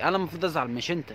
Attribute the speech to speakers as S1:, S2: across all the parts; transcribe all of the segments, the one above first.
S1: انا المفروض ازعل مش انت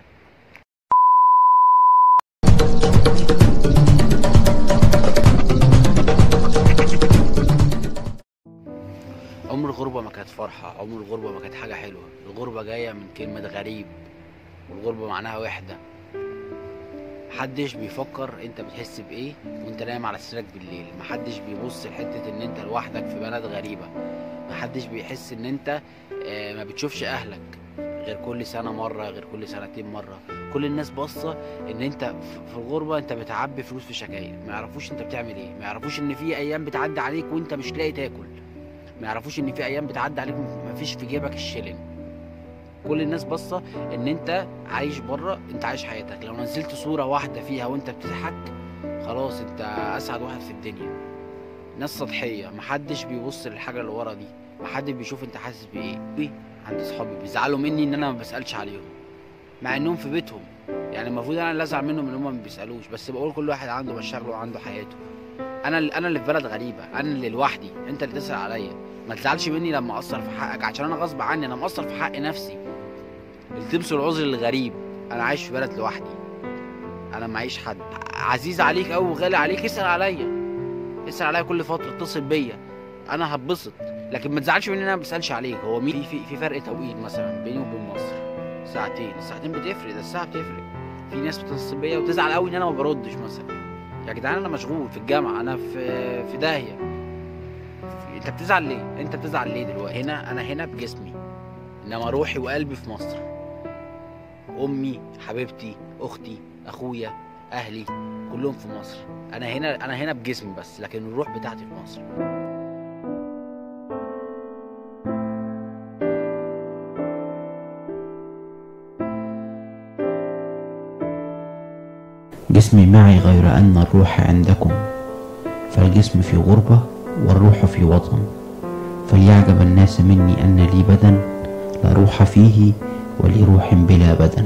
S1: عمر الغربة ما كانت فرحة عمر الغربة ما كانت حاجة حلوة الغربة جاية من كلمة غريب والغربة معناها وحدة محدش بيفكر انت بتحس بايه وانت نايم على سريرك بالليل محدش بيبص لحتة ان انت لوحدك في بلد غريبة محدش بيحس ان انت آه، ما بتشوفش اهلك غير كل سنة مرة غير كل سنتين مرة كل الناس باصة ان انت ف- في الغربة انت بتعبي فلوس في شكاير ما يعرفوش انت بتعمل ايه ما يعرفوش ان في ايام بتعدي عليك وانت مش لاقي تاكل ما يعرفوش ان في ايام بتعدي عليك مفيش في جيبك الشلن كل الناس باصه ان انت عايش بره انت عايش حياتك لو نزلت صوره واحده فيها وانت بتضحك خلاص انت اسعد واحد في الدنيا ناس سطحيه محدش بيبص للحاجه اللي ورا دي محدش بيشوف انت حاسس بايه إيه؟ عندي صحابي بيزعلوا مني ان انا ما بسالش عليهم مع انهم في بيتهم يعني المفروض انا اللي ازعل منهم ان هم ما بيسالوش بس بقول كل واحد عنده مشاغله وعنده حياته انا اللي انا اللي في بلد غريبه انا اللي لوحدي انت اللي تسال عليا ما تزعلش مني لما اقصر في حقك عشان انا غصب عني انا مقصر في حق نفسي التمسوا العذر الغريب انا عايش في بلد لوحدي انا معيش حد عزيز عليك او غالي عليك اسال عليا اسال عليا كل فتره اتصل بيا انا هتبسط لكن ما تزعلش مني ان انا ما بسالش عليك هو مين في في فرق توقيت مثلا بيني وبين مصر ساعتين الساعتين بتفرق ده الساعه بتفرق في ناس بتتصل بيا وتزعل قوي ان انا ما بردش مثلا يا جدعان انا مشغول في الجامعه انا في في داهيه في- انت بتزعل ليه انت بتزعل ليه دلوقتي هنا انا هنا بجسمي انما روحي وقلبي في مصر امي حبيبتي اختي اخويا اهلي كلهم في مصر انا هنا انا هنا بجسمي بس لكن الروح بتاعتي في مصر
S2: جسمي معي غير أن الروح عندكم فالجسم في غربة والروح في وطن فليعجب الناس مني أن لي بدن لا روح فيه ولي روح بلا بدن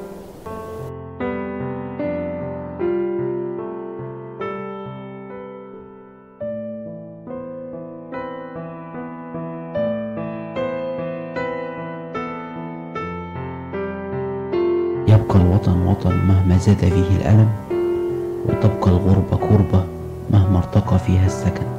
S2: يبقى الوطن وطن مهما زاد فيه الألم وتبقى الغربة كربة مهما ارتقى فيها السكن